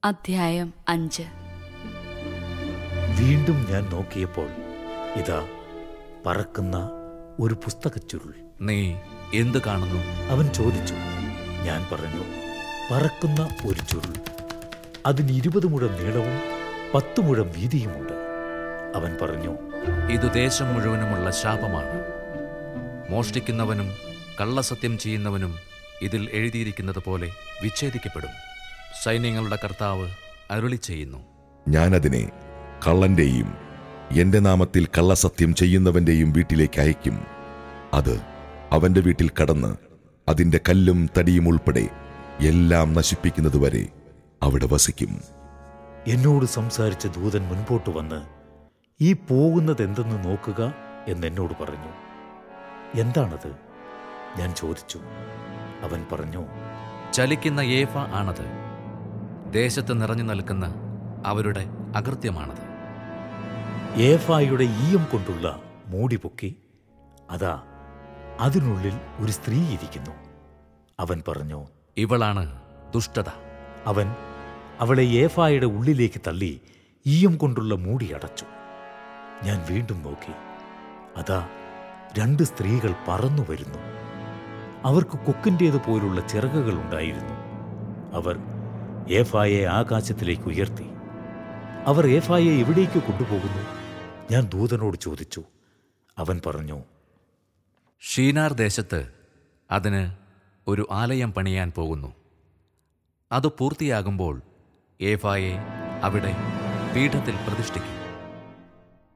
അധ്യായം അഞ്ച് വീണ്ടും ഞാൻ നോക്കിയപ്പോൾ ഇതാ പറക്കുന്ന ഒരു പുസ്തകച്ചുരുൾ നീ എന്ത് കാണുന്നു അവൻ ചോദിച്ചു ഞാൻ പറഞ്ഞു പറക്കുന്ന ഒരു ചുരുൾ അതിന് ഇരുപത് മുഴം നീളവും പത്ത് മുഴം വീതിയുമുണ്ട് അവൻ പറഞ്ഞു ഇത് ദേശം മുഴുവനുമുള്ള ശാപമാണ് മോഷ്ടിക്കുന്നവനും കള്ളസത്യം ചെയ്യുന്നവനും ഇതിൽ എഴുതിയിരിക്കുന്നത് പോലെ വിച്ഛേദിക്കപ്പെടും സൈന്യങ്ങളുടെ കർത്താവ് അരുളി ചെയ്യുന്നു ഞാനതിനെ കള്ളന്റെയും എന്റെ നാമത്തിൽ കള്ളസത്യം ചെയ്യുന്നവന്റെയും വീട്ടിലേക്ക് അയക്കും അത് അവന്റെ വീട്ടിൽ കടന്ന് അതിന്റെ കല്ലും തടിയും ഉൾപ്പെടെ എല്ലാം നശിപ്പിക്കുന്നതുവരെ അവിടെ വസിക്കും എന്നോട് സംസാരിച്ച ദൂതൻ മുൻപോട്ട് വന്ന് ഈ പോകുന്നത് എന്തെന്ന് നോക്കുക എന്നെന്നോട് പറഞ്ഞു എന്താണത് ഞാൻ ചോദിച്ചു അവൻ പറഞ്ഞു ചലിക്കുന്ന ഏഫ ആണത് ദേശത്ത് നിറഞ്ഞു നിൽക്കുന്ന അവരുടെ അകൃത്യമാണത് ഏഫായുടെ ഈയം കൊണ്ടുള്ള മൂടി പൊക്കി അതാ അതിനുള്ളിൽ ഒരു സ്ത്രീ ഇരിക്കുന്നു അവൻ പറഞ്ഞു ഇവളാണ് ദുഷ്ടത അവൻ അവളെ ഏഫായുടെ ഉള്ളിലേക്ക് തള്ളി ഈയം കൊണ്ടുള്ള മൂടി അടച്ചു ഞാൻ വീണ്ടും നോക്കി അതാ രണ്ട് സ്ത്രീകൾ പറന്നു വരുന്നു അവർക്ക് കൊക്കിൻ്റേതുപോലുള്ള ചിറകുകൾ ഉണ്ടായിരുന്നു അവർ ഏഫായെ ആകാശത്തിലേക്ക് ഉയർത്തി അവർ ഏഫായെ എവിടേക്ക് കൊണ്ടുപോകുന്നു ഞാൻ ദൂതനോട് ചോദിച്ചു അവൻ പറഞ്ഞു ഷീനാർ ദേശത്ത് അതിന് ഒരു ആലയം പണിയാൻ പോകുന്നു അത് പൂർത്തിയാകുമ്പോൾ ഏഫായെ അവിടെ പീഠത്തിൽ പ്രതിഷ്ഠിക്കും